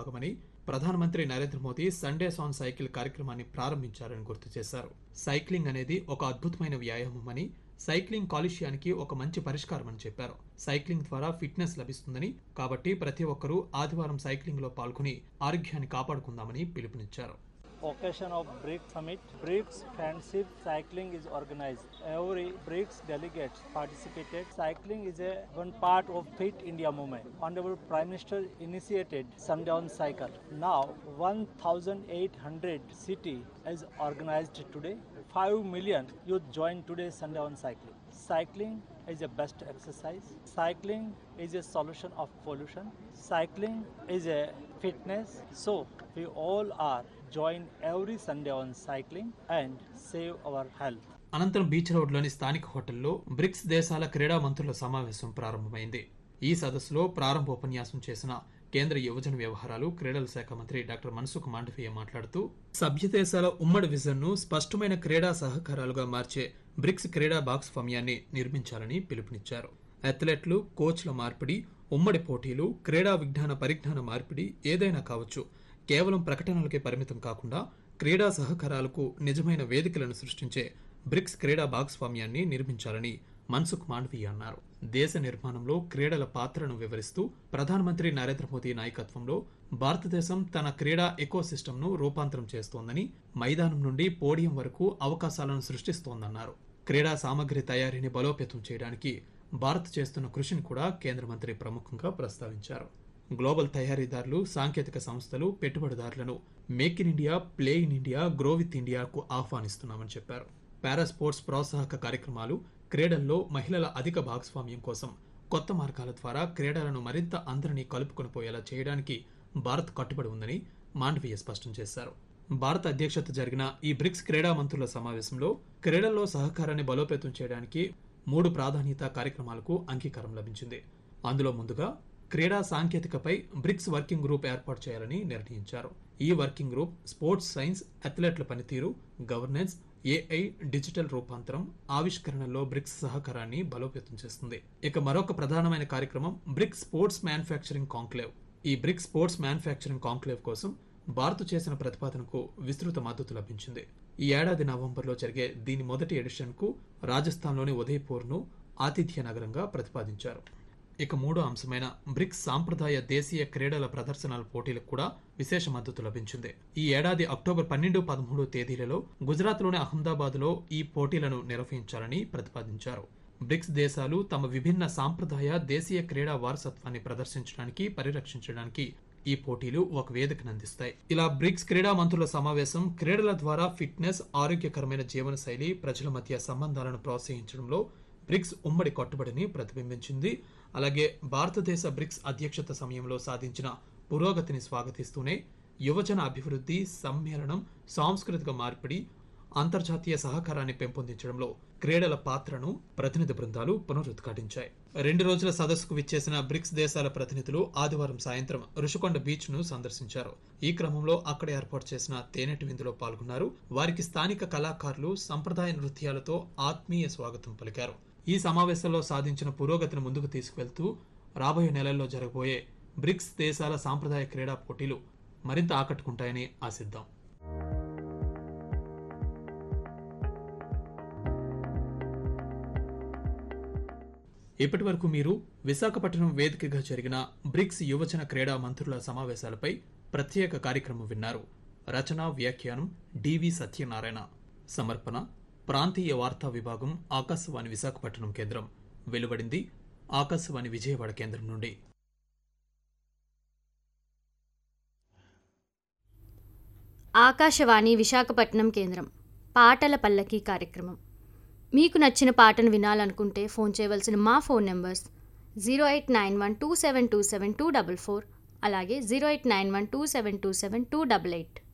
భాగమని ప్రధానమంత్రి Narendra Modi Sundays on cycle కార్యక్రమాన్ని ప్రారంభించారని గుర్తు చేశారు సైక్లింగ్ అనేది ఒక అద్భుతమైన వ్యాయామమని సైక్లింగ్ కాలుష్యానికి ఒక మంచి పరిష్కారమని చెప్పారు సైక్లింగ్ ద్వారా ఫిట్నెస్ లభిస్తుందని కాబట్టి ప్రతి ఒక్కరూ ఆదివారం సైక్లింగ్ లో పాల్గొని ఆరోగ్యాన్ని కాపాడుకుందామని పిలుపునిచ్చారు occasion of BRICS summit, BRICS friendship cycling is organized. Every BRICS delegates participated. Cycling is a one part of Fit India movement. Honorable Prime Minister initiated Sundown Cycle. Now 1,800 city is organized today. 5 million youth join today Sundown Cycling. Cycling is a best exercise. Cycling is a solution of pollution. Cycling is a fitness. So we all are join every Sunday on cycling and save our health. అనంతరం beach రోడ్లోని స్థానిక హోటల్లో bricks దేశాల క్రీడా మంత్రుల సమావేశం ప్రారంభమైంది ఈ సదస్సులో ప్రారంభోపన్యాసం చేసిన కేంద్ర యువజన వ్యవహారాలు క్రీడల శాఖ మంత్రి డాక్టర్ మన్సుఖ్ మాండవీయ మాట్లాడుతూ సభ్య దేశాల ఉమ్మడి విజన్ను స్పష్టమైన క్రీడా సహకారాలుగా మార్చే బ్రిక్స్ క్రీడా భాగస్వామ్యాన్ని నిర్మించాలని పిలుపునిచ్చారు అథ్లెట్లు కోచ్ల మార్పిడి ఉమ్మడి పోటీలు క్రీడా విజ్ఞాన పరిజ్ఞాన మార్పిడి ఏదైనా కావచ్చు కేవలం ప్రకటనలకే పరిమితం కాకుండా క్రీడా సహకారాలకు నిజమైన వేదికలను సృష్టించే బ్రిక్స్ క్రీడా భాగస్వామ్యాన్ని నిర్మించాలని మన్సుఖ్ మాండవీయ అన్నారు దేశ నిర్మాణంలో క్రీడల పాత్రను వివరిస్తూ ప్రధానమంత్రి నరేంద్ర మోదీ నాయకత్వంలో భారతదేశం తన క్రీడా ఎకోసిస్టమ్ను రూపాంతరం చేస్తోందని మైదానం నుండి పోడియం వరకు అవకాశాలను సృష్టిస్తోందన్నారు క్రీడా సామగ్రి తయారీని బలోపేతం చేయడానికి భారత్ చేస్తున్న కృషిని కూడా కేంద్ర మంత్రి ప్రముఖంగా ప్రస్తావించారు గ్లోబల్ తయారీదారులు సాంకేతిక సంస్థలు పెట్టుబడిదారులను make in India play in India grow with ఇండియాకు ఆహ్వానిస్తున్నామని చెప్పారు పారా స్పోర్ట్స్ ప్రోత్సాహక కార్యక్రమాలు క్రీడల్లో మహిళల అధిక భాగస్వామ్యం కోసం కొత్త మార్గాల ద్వారా క్రీడలను మరింత అందరినీ కలుపుకొని పోయేలా చేయడానికి భారత్ కట్టుబడి ఉందని మాండవీయ స్పష్టం చేశారు భారత అధ్యక్షత జరిగిన ఈ బ్రిక్స్ క్రీడా మంత్రుల సమావేశంలో క్రీడల్లో సహకారాన్ని బలోపేతం చేయడానికి మూడు ప్రాధాన్యత కార్యక్రమాలకు అంగీకారం లభించింది అందులో ముందుగా క్రీడా సాంకేతికపై బ్రిక్స్ వర్కింగ్ గ్రూప్ ఏర్పాటు చేయాలని నిర్ణయించారు ఈ వర్కింగ్ గ్రూప్ స్పోర్ట్స్ సైన్స్ అథ్లెట్ల పనితీరు గవర్నెన్స్ ఏఐ డిజిటల్ రూపాంతరం ఆవిష్కరణలో బ్రిక్స్ సహకారాన్ని బలోపేతం చేస్తుంది ఇక మరొక ప్రధానమైన కార్యక్రమం బ్రిక్స్ స్పోర్ట్స్ మ్యానుఫ్యాక్చరింగ్ కాంక్లేవ్ ఈ బ్రిక్స్ స్పోర్ట్స్ మ్యానుఫ్యాక్చరింగ్ కాంక్లేవ్ కోసం భారత్ చేసిన ప్రతిపాదనకు విస్తృత మద్దతు లభించింది ఈ ఏడాది నవంబర్లో జరిగే దీని మొదటి ఎడిషన్ కు రాజస్థాన్లోని ఉదయ్పూర్ను ఆతిథ్య నగరంగా ప్రతిపాదించారు ఇక మూడో అంశమైన బ్రిక్స్ సాంప్రదాయ దేశీయ క్రీడల ప్రదర్శనల పోటీలకు కూడా విశేష మద్దతు లభించింది ఈ ఏడాది అక్టోబర్ పన్నెండు పదమూడు తేదీలలో గుజరాత్లోని అహ్మదాబాద్లో ఈ పోటీలను నిర్వహించాలని ప్రతిపాదించారు బ్రిక్స్ దేశాలు తమ విభిన్న సాంప్రదాయ దేశీయ క్రీడా వారసత్వాన్ని ప్రదర్శించడానికి పరిరక్షించడానికి ఈ పోటీలు ఒక వేదికను అందిస్తాయి ఇలా బ్రిక్స్ క్రీడా మంత్రుల సమావేశం క్రీడల ద్వారా ఫిట్నెస్ ఆరోగ్యకరమైన జీవనశైలి ప్రజల మధ్య సంబంధాలను ప్రోత్సహించడంలో బ్రిక్స్ ఉమ్మడి కట్టుబడిని ప్రతిబింబించింది అలాగే భారతదేశ బ్రిక్స్ అధ్యక్షత సమయంలో సాధించిన పురోగతిని స్వాగతిస్తూనే యువజన అభివృద్ధి సమ్మేళనం సాంస్కృతిక మార్పిడి అంతర్జాతీయ సహకారాన్ని పెంపొందించడంలో క్రీడల పాత్రను ప్రతినిధి బృందాలు పునరుద్ఘాటించాయి రెండు రోజుల సదస్సుకు విచ్చేసిన బ్రిక్స్ దేశాల ప్రతినిధులు ఆదివారం సాయంత్రం రుషికొండ బీచ్ ను సందర్శించారు ఈ క్రమంలో అక్కడ ఏర్పాటు చేసిన తేనెటి విందులో పాల్గొన్నారు వారికి స్థానిక కళాకారులు సంప్రదాయ నృత్యాలతో ఆత్మీయ స్వాగతం పలికారు ఈ సమావేశంలో సాధించిన పురోగతిని ముందుకు తీసుకువెళ్తూ రాబోయే నెలల్లో జరగబోయే బ్రిక్స్ దేశాల సాంప్రదాయ క్రీడా పోటీలు మరింత ఆకట్టుకుంటాయని ఆశిద్దాం ఇప్పటి వరకు మీరు విశాఖపట్నం వేదికగా జరిగిన బ్రిక్స్ యువజన క్రీడా మంత్రుల సమావేశాలపై ప్రత్యేక కార్యక్రమం విన్నారు రచన వ్యాఖ్యానం డివి సత్యనారాయణ సమర్పణ ప్రాంతీయ వార్తా విభాగం ఆకాశవాణి విశాఖపట్నం కేంద్రం వెలువడింది ఆకాశవాణి విజయవాడ కేంద్రం నుండి ఆకాశవాణి విశాఖపట్నం కేంద్రం పాటల పల్లకి కార్యక్రమం మీకు నచ్చిన పాటను వినాలనుకుంటే ఫోన్ చేయవలసిన మా phone numbers zero eight nine one two seven two seven two double four అలాగే zero eight nine one two seven two seven two double eight